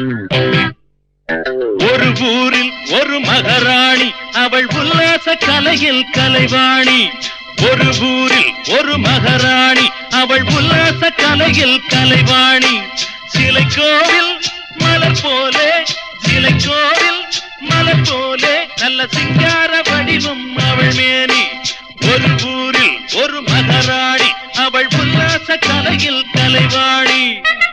ஒரு ஊரில் ஒரு மகாராணி அவள் உல்லாச கலையில் கலைவாணி ஒரு ஊரில் ஒரு மகாராணி அவள் உல்லாச கலையில் கலைவாணி சிலை கோவில் மலர் போலே சிலை கோவில் மலர் போலே நல்ல சிங்கார வடிவம் அவள் மேனி ஒரு ஊரில் ஒரு மகாராணி அவள் உல்லாச கலையில் கலைவாணி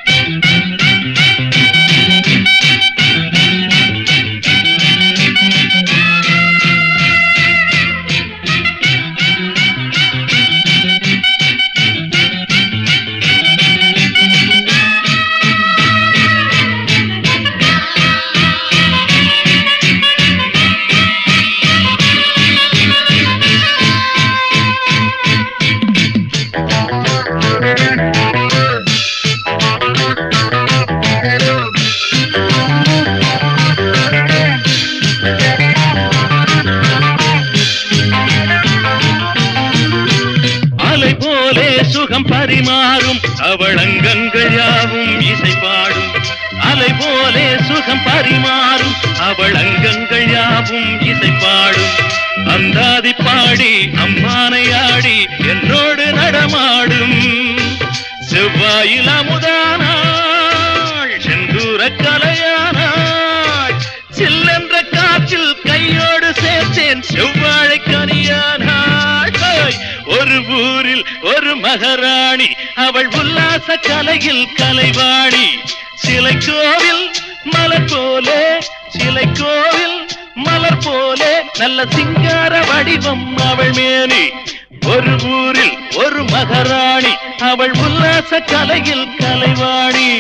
அலை போலே சுகம் பரிமாறும் அவள் அங்கங்கள் யாவும் இசை பாடும் அலை போலே சுகம் பரிமாறும் அவள் அங்கங்கள் யாவும் இசை பாடும் அந்தாதி பாடி அம்மானை ஆடி என்னோடு நடமாடும் செவ்வாயில் அமுதானாள் செந்தூர கலையானாள் சில்லென்ற காற்றில் கையோடு சேர்த்தேன் செவ்வாழை கனியானாள் ஹோய்! ஒரு ஊரில் ஒரு மகாராணி அவள் உல்லாச கலையில் கலைவாணி சிலை கோவில் மலர் போலே சிலை கோவில் மலர் போலே நல்ல சிங்கார வடிவம் அவள் மேனி ஒரு ஊரில் ஒரு மகாராணி அவள் உல்லாச கலையில் கலைவாணி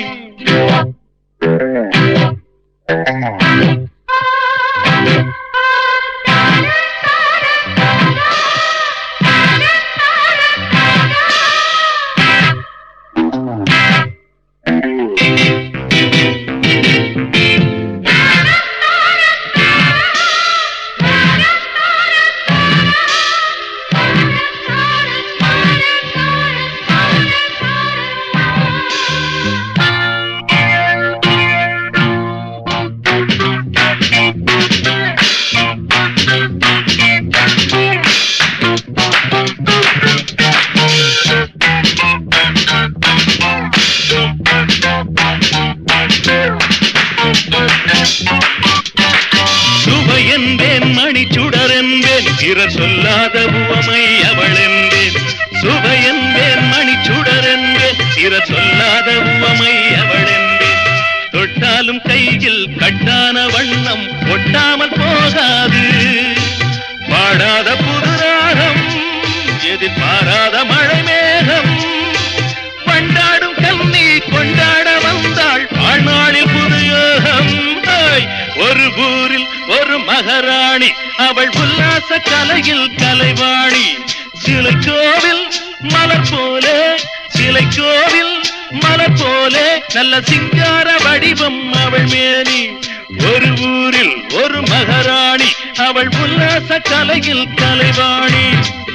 சுவை என்பேன் மணி சுடர் என்பேன் பிறர் சொல்லாத உவமை அவள் என்பேன் சுவை என்பேன் மணி சுடர் என்பேன் பிறர் சொல்லாத உவமை அவள் என்பேன் தொட்டாலும் கையில் கட்டான வண்ணம் ஒட்டாமல் போகாது பாடாத புதுராகம் எதிர்பாராத மழை மேகம் பண்டாடும் கண்ணி கொண்டாட வந்தாள் வாழ்நாளில் புது யோகம் ஹோய்! ஒரு ஊரில் ஒரு மகாராணி அவள் உல்லாச கலையில் கலைவாணி சிலை கோவில் மலர் போலே சிலை கோவில் மலர் போலே நல்ல சிங்கார வடிவம் அவள் மேனி ஒரு ஊரில் ஒரு மகாராணி அவள் உல்லாச கலையில் கலைவாணி